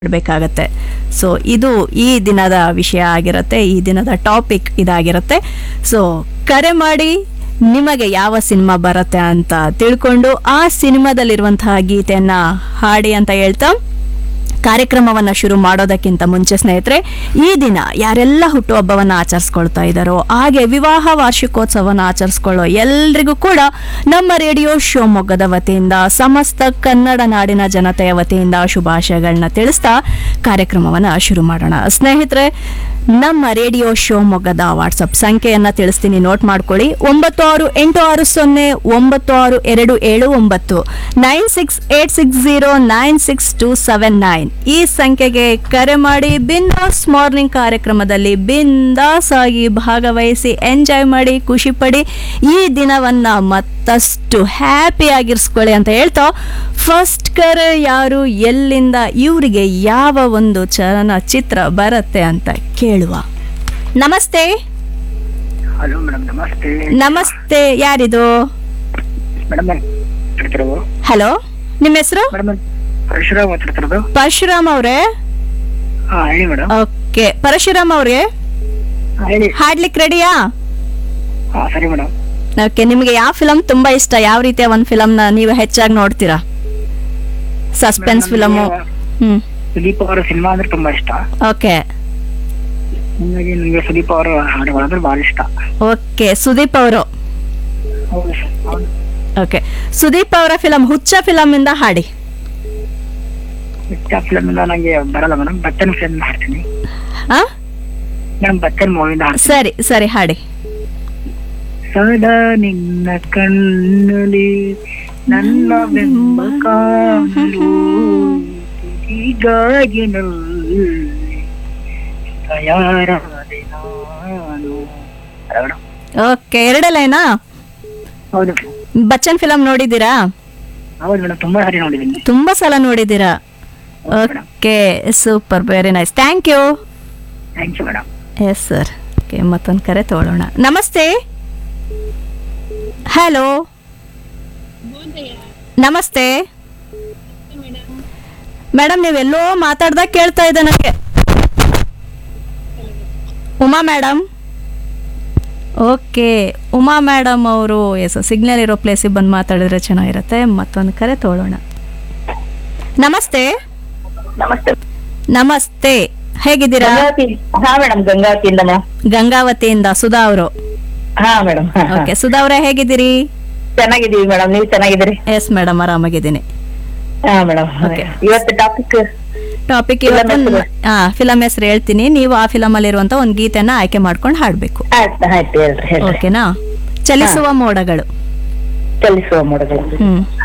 ಮಾಡಬೇಕಾಗತ್ತೆ ಸೊ ಇದು ಈ ದಿನದ ವಿಷಯ ಆಗಿರುತ್ತೆ ಈ ದಿನದ ಟಾಪಿಕ್ ಇದಾಗಿರುತ್ತೆ ಸೊ ಕರೆ ಮಾಡಿ ನಿಮಗೆ ಯಾವ ಸಿನಿಮಾ ಬರುತ್ತೆ ಅಂತ ತಿಳ್ಕೊಂಡು ಆ ಸಿನಿಮಾದಲ್ಲಿರುವಂತಹ ಗೀತೆಯನ್ನ ಹಾಡಿ ಅಂತ ಹೇಳ್ತಾ ಕಾರ್ಯಕ್ರಮವನ್ನ ಶುರು ಮಾಡೋದಕ್ಕಿಂತ ಮುಂಚೆ ಸ್ನೇಹಿತರೆ ಈ ದಿನ ಯಾರೆಲ್ಲ ಹುಟ್ಟುಹಬ್ಬವನ್ನ ಆಚರಿಸ್ಕೊಳ್ತಾ ಇದ್ದಾರೋ ಹಾಗೆ ವಿವಾಹ ವಾರ್ಷಿಕೋತ್ಸವನ ಆಚರಿಸ್ಕೊಳ್ಳೋ ಎಲ್ರಿಗೂ ಕೂಡ ನಮ್ಮ ರೇಡಿಯೋ ಶಿವಮೊಗ್ಗದ ವತಿಯಿಂದ ಸಮಸ್ತ ಕನ್ನಡ ನಾಡಿನ ಜನತೆಯ ವತಿಯಿಂದ ಶುಭಾಶಯಗಳನ್ನ ತಿಳಿಸ್ತಾ ಕಾರ್ಯಕ್ರಮವನ್ನ ಶುರು ಮಾಡೋಣ ಸ್ನೇಹಿತರೆ ನಮ್ಮ ರೇಡಿಯೋ ಶಿವಮೊಗ್ಗದ ವಾಟ್ಸಪ್ ಸಂಖ್ಯೆಯನ್ನ ತಿಳಿಸ್ತೀನಿ ನೋಟ್ ಮಾಡ್ಕೊಳ್ಳಿ ಒಂಬತ್ತು ಆರು ಎಂಟು ಆರು ಸೊನ್ನೆ ಒಂಬತ್ತು ಆರು ಎರಡು ಏಳು ಒಂಬತ್ತು nine six eight six zero nine six two seven nine ಈ ಸಂಖ್ಯೆಗೆ ಕರೆ ಮಾಡಿ ಬಿಂದಾಸ್ ಮಾರ್ನಿಂಗ್ ಕಾರ್ಯಕ್ರಮದಲ್ಲಿ ಬಿಂದಾಸ್ ಆಗಿ ಭಾಗವಹಿಸಿ ಎಂಜಾಯ್ ಮಾಡಿ ಖುಷಿ ಪಡಿ ಈ ದಿನವನ್ನ ಮತ್ತಷ್ಟು ಹ್ಯಾಪಿ ಆಗಿರ್ಸ್ಕೊಳ್ಳಿ ಅಂತ ಹೇಳ್ತಾ ಫಸ್ಟ್ ಕರೆ ಯಾರು ಎಲ್ಲಿಂದ ಇವರಿಗೆ ಯಾವ ಒಂದು ಚಲನಚಿತ್ರ ಬರುತ್ತೆ ಅಂತ ಕೇಳುವ ನಮಸ್ತೆ ಹಲೋ ಮೇಡಮ್ ನಮಸ್ತೆ ನಮಸ್ತೆ ಯಾರಿದು ಮೇಡಮ್ ಮಾತಾಡ್ತಿರೋದು ಹಲೋ ನಿಮ್ಮ ಹೆಸರು ಮೇಡಮ್ ಪರಶುರಾಮ್ ಮಾತಾಡ್ತಿರೋದು ಪರಶುರಾಮ್ ಅವರೇ ಹಾ ಹೇಳಿ ಮೇಡಮ್ ಓಕೆ ಪರಶುರಾಮ್ ಅವ್ರಿಗೆ ಹಾ ಹೇಳಿ ಹಾಡ್ಲಿಕ್ಕೆ ರೆಡಿಯಾ ಹಾ ಸರಿ ಮೇಡಮ್ ಓಕೆ ನಿಮಗೆ ಯಾವ ಫಿಲಮ್ ತುಂಬಾ ಇಷ್ಟ ಯಾವ ರೀತಿಯ ಒಂದು ಫಿಲಮ್ನ ನೀವು ಹೆಚ್ಚಾಗಿ ನೋಡ್ತೀರಾ ಸಸ್ಪೆನ್ಸ್ ಫಿಲಮು ಹ್ಮ್ ಸುದೀಪ್ ಅವರ ಸಿನಿಮಾ ಅಂದ್ರೆ ತುಂಬಾ ಇಷ್ಟ ಓಕೆ ಹಾಗಾಗಿ ನನಗೆ ಸುದೀಪ್ ಅವರ ಹಾಡುಗಳಂದ್ರೆ ಬಹಳ ಇಷ್ಟ ಓಕೆ ಸುದೀಪ್ ಅವರು ಹೌದು ಸರ್ ಹೌದು ಓಕೆ ಸುದೀಪ್ ಅವರ ಫಿಲಮ್ ಹುಚ್ಚ ಫಿಲಮ್ ಇಂದ ಹಾಡಿ ಮಿಕ್ಕ ಫಿಲಮ್ ಇಂದ ನಂಗೆ ಬರಲ್ಲ ಮೇಡಮ್ ಬಚ್ಚನ್ ಫಿಲಮ್ ಹಾಡ್ತೀನಿ ಹಾ ಮೇಡಮ್ ಬಚ್ಚನ್ ಮೂವಿಂದ ಹಾಡ್ತೀನಿ ಸರಿ ಸರಿ ಹಾಡಿ ಸದಾ ನಿನ್ನ ಕಣ್ಣಲ್ಲಿ ನನ್ನ ಬೆಂಬ ಕಾಣಲು ಹೀಗಾಗಿ ನಲ್ಲಿ ತಯಾರಾದೆ ನಾನು ಅಲ್ಲ ಮೇಡಮ್ ಓಕೆ ಎರಡೇ ಲೈನಾ ಹೌದು ಬಚ್ಚನ್ ಫಿಲಮ್ ನೋಡಿದ್ದೀರಾ ಹೌದು ಮೇಡಮ್ ತುಂಬಾ ಸಾರಿ ನೋಡಿದ್ದೀನಿ ತುಂಬಾ ಸಲ ನೋಡಿದ್ದೀರಾ ಹೌದು madam okay super very nice thank you thank you madam yes sir okay ಮತ್ತೊಂದು ಕರೆ ತಗೊಳ್ಳೋಣ ನಮಸ್ತೆ ಹಲೋ ನಮಸ್ತೆ ಮೇಡಮ್ ನೀವೆಲ್ಲೋ ಮಾತಾಡ್ದಾಗ ಕೇಳ್ತಾ ಇದೆ ನನಗೆ Uma madam okay Uma madam ಅವರು ಎಸ್ ಸಿಗ್ನಲ್ ಇರೋ ಪ್ಲೇಸಿಗೆ ಬಂದು ಮಾತಾಡಿದ್ರೆ ಚೆನ್ನಾಗಿರುತ್ತೆ ಮತ್ತೊಂದು ಕರೆ ತಗೊಳ್ಳೋಣ ನಮಸ್ತೆ ನಮಸ್ತೆ ನಮಸ್ತೆ ಹೇಗಿದ್ದೀರಾ ಗಂಗಾವತಿ ಹಾ ಮೇಡಮ್ ಗಂಗಾವತಿಯಿಂದ ಮ್ಯಾಮ್ ಗಂಗಾವತಿಯಿಂದ ಸುಧಾ ಅವರು ಹಾ ಮೇಡಮ್ ಓಕೆ ಸುಧಾ ಅವರೇ ಹೇಗಿದ್ದೀರಿ ಚೆನ್ನಾಗಿದೀವಿ ಮೇಡಮ್ ನೀವು ಚೆನ್ನಾಗಿದ್ದೀರಿ ಎಸ್ ಮೇಡಮ್ ಆರಾಮಾಗಿದ್ದೀನಿ ಹಾ ಮೇಡಮ್ Okay. ಇವತ್ತು ಟಾಪಿಕ್ ಟಾಪಿಕ್ Film ಇವತ್ತು ಹೆಸರು? ಹಾ ಫಿಲಮ್ ಹೆಸರು ಹೇಳ್ತೀನಿ ನೀವು ಆ ಫಿಲಮ್ ಅಲ್ಲಿರುವಂತ ಒಂದು ಗೀತೆನ ಆಯ್ಕೆ ಮಾಡ್ಕೊಂಡು ಹಾಡ್ಬೇಕು ಆಯ್ತು ಆಯ್ತು ಹೇಳ್ರಿ ಹೇಳ್ರಿ ಓಕೆನಾ ಚಲಿಸುವ ಮೋಡಗಳು ಚಲಿಸುವ ಮೋಡಗಳು ಹ್ಮ್